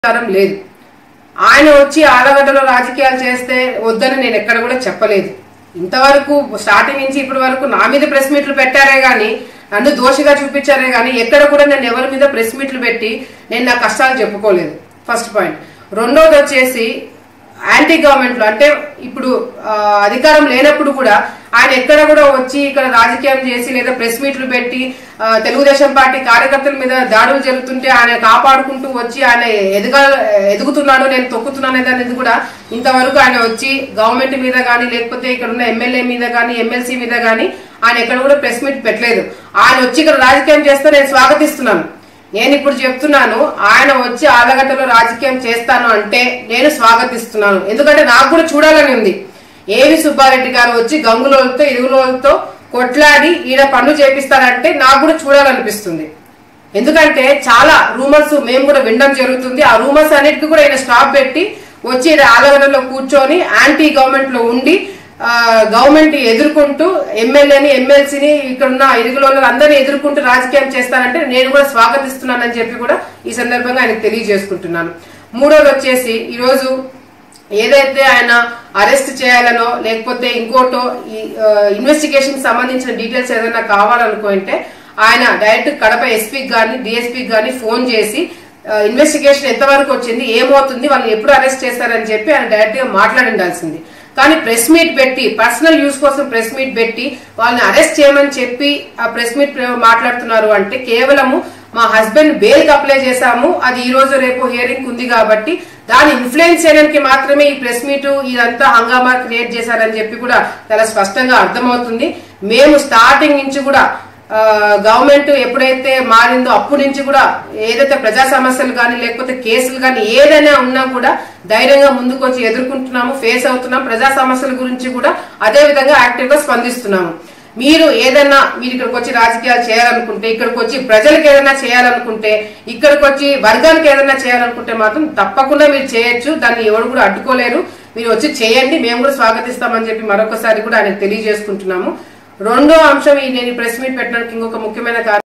అధికారం లేదు ఆయన వచ్చి ఆలగడ్డలో రాజకీయాలు చేస్తే వద్దని నేను ఎక్కడ కూడా చెప్పలేదు ఇంతవరకు స్టార్టింగ్ నుంచి ఇప్పటి వరకు నా మీద ప్రెస్ మీట్లు పెట్టారే గాని నన్ను దోషిగా చూపించారే గాని ఎక్కడ కూడా నేను ఎవరి మీద ప్రెస్ మీట్లు పెట్టి నేను నా కష్టాలు చెప్పుకోలేదు ఫస్ట్ పాయింట్ రెండోది వచ్చేసి యాంటీ గవర్నమెంట్ లో అంటే ఇప్పుడు ఆ, అధికారం లేనప్పుడు కూడా ఆయన ఎక్కడ కూడా వచ్చి ఇక్కడ రాజకీయం చేసి లేదా ప్రెస్ మీట్లు పెట్టి ఆ, తెలుగుదేశం పార్టీ కార్యకర్తల మీద దాడులు జరుగుతుంటే ఆయన కాపాడుకుంటూ వచ్చి ఆయన ఎదగ ఎదుగుతున్నాడు నేను తొక్కుతున్నాను అనేది కూడా ఇంతవరకు ఆయన వచ్చి గవర్నమెంట్ మీద కానీ లేకపోతే ఇక్కడ ఉన్న ఎమ్మెల్యే మీద కానీ ఎమ్మెల్సీ మీద కానీ ఆయన ఎక్కడ కూడా ప్రెస్ మీట్ పెట్టలేదు ఆయన వచ్చి ఇక్కడ రాజకీయం చేస్తే నేను స్వాగతిస్తున్నాను నేను ఇప్పుడు చెప్తున్నాను ఆయన వచ్చి ఆలగడ్డలో రాజకీయం చేస్తాను అంటే నేను స్వాగతిస్తున్నాను ఎందుకంటే నాకు కూడా చూడాలని ఉంది ఏవి సుబ్బారెడ్డి గారు వచ్చి గంగులోలతో ఇరుగులోలతో కొట్లాడి ఈడ పనులు చేపిస్తారంటే నాకు కూడా చూడాలనిపిస్తుంది ఎందుకంటే చాలా రూమర్స్ మేము కూడా వినడం జరుగుతుంది ఆ రూమర్స్ అన్నిటికీ కూడా ఈయన స్టాప్ పెట్టి వచ్చి ఈడ ఆలగడ్డలో కూర్చొని యాంటీ గవర్నమెంట్ లో ఉండి ఆ, గవర్నమెంట్ ఎదుర్కొంటూ ఎమ్మెల్యేని ఎమ్మెల్సీని ఇక్కడ ఉన్న ఇరుగులో అందరినీ ఎదుర్కొంటూ రాజకీయం చేస్తానంటే నేను కూడా స్వాగతిస్తున్నానని చెప్పి కూడా ఈ సందర్భంగా ఆయనకు తెలియజేసుకుంటున్నాను మూడోది వచ్చేసి ఈరోజు ఏదైతే ఆయన అరెస్ట్ చేయాలనో లేకపోతే ఇంకోటో ఈ ఇన్వెస్టిగేషన్ సంబంధించిన డీటెయిల్స్ ఏదైనా కావాలనుకుంటే ఆయన డైరెక్ట్ కడప ఎస్పీకి కానీ డిఎస్పీకి కానీ ఫోన్ చేసి ఇన్వెస్టిగేషన్ ఎంతవరకు వచ్చింది ఏమవుతుంది వాళ్ళు ఎప్పుడు అరెస్ట్ చేస్తారని చెప్పి ఆయన డైరెక్ట్ గా మాట్లాడిండాల్సింది కానీ ప్రెస్ మీట్ పెట్టి పర్సనల్ యూస్ కోసం ప్రెస్ మీట్ పెట్టి వాళ్ళని అరెస్ట్ చేయమని చెప్పి ఆ ప్రెస్ మీట్ మాట్లాడుతున్నారు అంటే కేవలము మా హస్బెండ్ బెయిల్ అప్లై చేశాము అది ఈ రోజు రేపు హియరింగ్ ఉంది కాబట్టి దాన్ని ఇన్ఫ్లుయెన్స్ చేయడానికి మాత్రమే ఈ ప్రెస్ మీట్ ఇదంతా హంగామా క్రియేట్ చేశారని చెప్పి కూడా చాలా స్పష్టంగా అర్థమవుతుంది మేము స్టార్టింగ్ నుంచి కూడా గవర్నమెంట్ ఎప్పుడైతే మారిందో అప్పటి నుంచి కూడా ఏదైతే ప్రజా సమస్యలు కానీ లేకపోతే కేసులు కానీ ఏదైనా ఉన్నా కూడా ధైర్యంగా ముందుకు వచ్చి ఎదుర్కొంటున్నాము ఫేస్ అవుతున్నాం ప్రజా సమస్యల గురించి కూడా అదే విధంగా యాక్టివ్ గా స్పందిస్తున్నాము మీరు ఏదైనా మీరు ఇక్కడికి వచ్చి రాజకీయాలు చేయాలనుకుంటే ఇక్కడికి వచ్చి ప్రజలకు ఏదైనా చేయాలనుకుంటే ఇక్కడికి వచ్చి వర్గానికి ఏదైనా చేయాలనుకుంటే మాత్రం తప్పకుండా మీరు చేయొచ్చు దాన్ని ఎవరు కూడా అడ్డుకోలేరు మీరు వచ్చి చేయండి మేము కూడా స్వాగతిస్తామని చెప్పి మరొకసారి కూడా ఆయనకు తెలియజేసుకుంటున్నాము రెండో అంశం ఈ నేను ప్రెస్ మీట్ పెట్టడానికి ఇంకొక ముఖ్యమైన కారణం